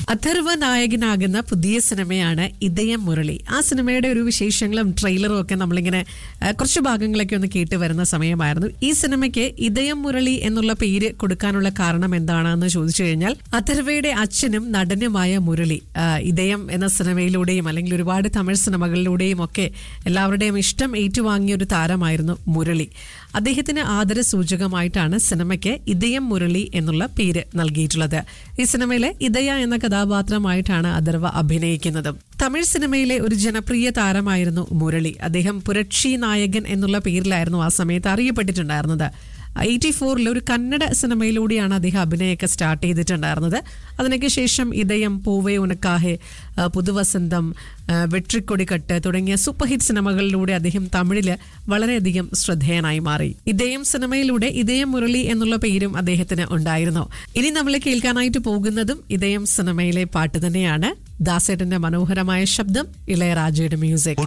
അഥർവ നായകനാകുന്ന പുതിയ സിനിമയാണ് ഇതയം മുരളി ആ സിനിമയുടെ ഒരു വിശേഷങ്ങളും ട്രെയിലറും ഒക്കെ നമ്മളിങ്ങനെ ആ, കുറച്ച് ഭാഗങ്ങളൊക്കെ ഒന്ന് കേട്ട് വരുന്ന സമയമായിരുന്നു ഈ സിനിമയ്ക്ക് ഇതയം മുരളി എന്നുള്ള പേര് കൊടുക്കാനുള്ള കാരണം എന്താണെന്ന് ചോദിച്ചു കഴിഞ്ഞാൽ അഥർവയുടെ അച്ഛനും നടനുമായ മുരളി ആ, ഇതയം എന്ന സിനിമയിലൂടെയും അല്ലെങ്കിൽ ഒരുപാട് തമിഴ് സിനിമകളിലൂടെയും ഒക്കെ എല്ലാവരുടെയും ഇഷ്ടം ഏറ്റുവാങ്ങിയ ഒരു താരമായിരുന്നു മുരളി അദ്ദേഹത്തിന് ആദര സൂചകമായിട്ടാണ് സിനിമയ്ക്ക് ഇതയം മുരളി എന്നുള്ള പേര് നൽകിയിട്ടുള്ളത് ഈ സിനിമയിലെ ഇതയ എന്ന കഥാപാത്രമായിട്ടാണ് അഥർവ അഭിനയിക്കുന്നത് തമിഴ് സിനിമയിലെ ഒരു ജനപ്രിയ താരമായിരുന്നു മുരളി അദ്ദേഹം പുരക്ഷി നായകൻ എന്നുള്ള പേരിലായിരുന്നു ആ സമയത്ത് അറിയപ്പെട്ടിട്ടുണ്ടായിരുന്നത് എയ്റ്റി ഫോറിൽ ഒരു കന്നഡ സിനിമയിലൂടെയാണ് അദ്ദേഹം അഭിനയമൊക്കെ സ്റ്റാർട്ട് ചെയ്തിട്ടുണ്ടായിരുന്നത് അതിനൊക്കെ ശേഷം ഇതയം പൂവേ ഉനക്കാഹെ ആ, പുതുവസന്തം ആ, വെട്രിക്കൊടിക്കട്ട് തുടങ്ങിയ സൂപ്പർ ഹിറ്റ് സിനിമകളിലൂടെ അദ്ദേഹം തമിഴില് വളരെയധികം ശ്രദ്ധേയനായി മാറി ഇതയം സിനിമയിലൂടെ ഇതയം മുരളി എന്നുള്ള പേരും അദ്ദേഹത്തിന് ഉണ്ടായിരുന്നു ഇനി നമ്മൾ കേൾക്കാനായിട്ട് പോകുന്നതും ഇതയം സിനിമയിലെ പാട്ട് തന്നെയാണ് ദാസേട്ടന്റെ മനോഹരമായ ശബ്ദം ഇളയരാജയുടെ മ്യൂസിക്